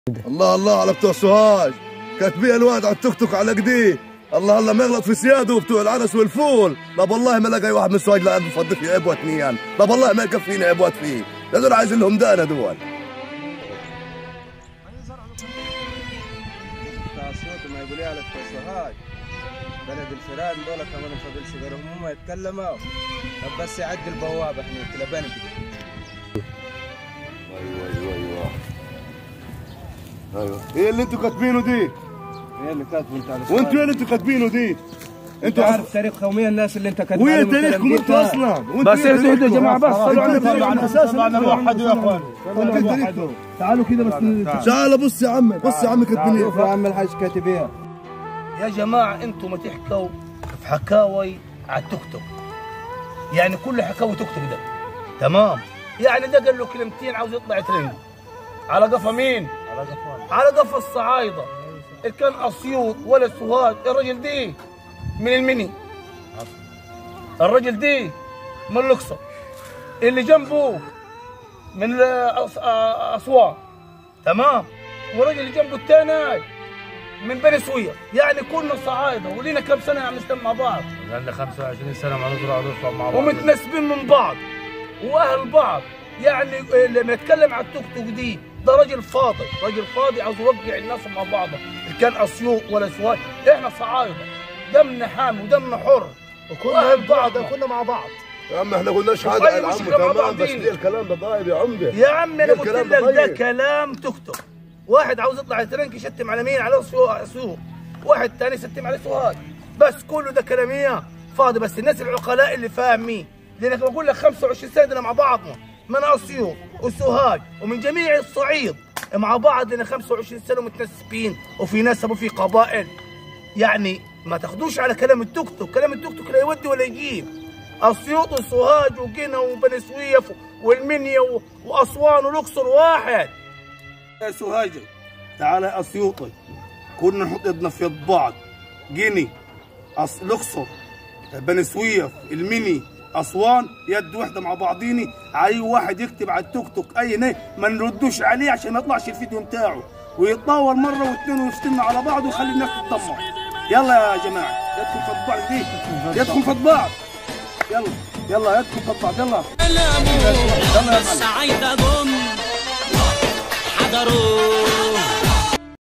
الله الله على بتوع سوهاج كاتبين الواد على التوك توك على قديه الله الله ما يغلط في سياده وبتوع العرس والفول لا والله ما لقى واحد من سوهاج لا بفضل في عبوة اثنين لا والله ما يكفيني عبوات فيه هذول عايزين لهم دانه دول بتاع صوت ما يقول لي على بتوع سوهاج بلد الفيران دول كمان ما فضلش غيرهم هم يتكلموا طب بس يعدي البوابه احنا تلبان ايوه ايوه ايوه ايوه ايه اللي انتوا كاتبينه دي هي اللي كاتبه انت على وانتوا ايه اللي انتوا كاتبينه دي انت عارف تاريخ قوميه الناس اللي انت كاتبها وين لهم تاريخكم الكلام انتوا ده؟ اصلا وانتوا بس ايه اهدوا يا تاريخكم؟ جماعه بس صلوا على انتوا النبي على اساس طبعا وحدوا يا اخوان انتوا تاريخكم تعالوا كده بس تعال بص يا عمي بص يا عمي كاتبين شوف يا ايه عم الحاج كاتبين يا جماعة انتم ما تحكوا في حكاوي على التوك توك يعني كل حكاوي توك توك ده تمام يعني ده قال له كلمتين عاوز يطلع ترند على قفا مين؟ على قفا على قفا الصعايدة اللي كان اسيوط ولا سوهاج الراجل دي من المني الراجل دي من الاقصر اللي جنبه من أس- اسوان تمام والراجل اللي جنبه الثاني من بني سوية يعني كنا صعايدة ولينا كم سنة عم نستمع مع بعض لنا 25 سنه ما نزرع ونطلع مع بعض ومتناسبين من بعض واهل بعض يعني آه، لما يتكلم على التوك توك دي ده راجل فاضي راجل فاضي عاوز يوقع الناس مع بعضها ان كان اسيوط ولا سواد احنا صعايدة دمنا حامي ودمنا حر كنا بعض كنا مع بعض يا عم احنا قلناش حاجه طيب يا عم مشكلة مع تمام بس بعضين. ليه الكلام ده ضايب يا عمده يا عم انا ليه قلت الكلام لك ده ده طيب؟ كلام توك توك واحد عاوز يطلع ترنك يشتم على مين على سوق سوق واحد تاني يشتم على سوهاج بس كله ده كلامية فاضي بس الناس العقلاء اللي فاهمين لانك بقول لك 25 سنه مع بعضنا من اسيوط وسوهاج ومن جميع الصعيد مع بعض لنا 25 سنه متنسبين وفي ناس ابو في قبائل يعني ما تاخدوش على كلام التوك توك كلام التوك توك لا يودي ولا يجيب اسيوط وسوهاج وقنا وبني سويف والمنيا و- واسوان والاقصر واحد يا سوهاجي تعال يا اسيوطي كنا نحط ايدنا في يد بعض قني أص... الاقصر بني سويف المني اسوان يد واحده مع بعضيني اي واحد يكتب على التوك توك اي نيه ما نردوش عليه عشان ما يطلعش الفيديو بتاعه ويتطور مره واثنين ويفتنا على بعض ويخلي الناس تتطمع يلا يا جماعه يدكم في بعض دي يدكم في بعض يلا يلا يدكم في بعض يلا كلامه الصعايدة جم حضروا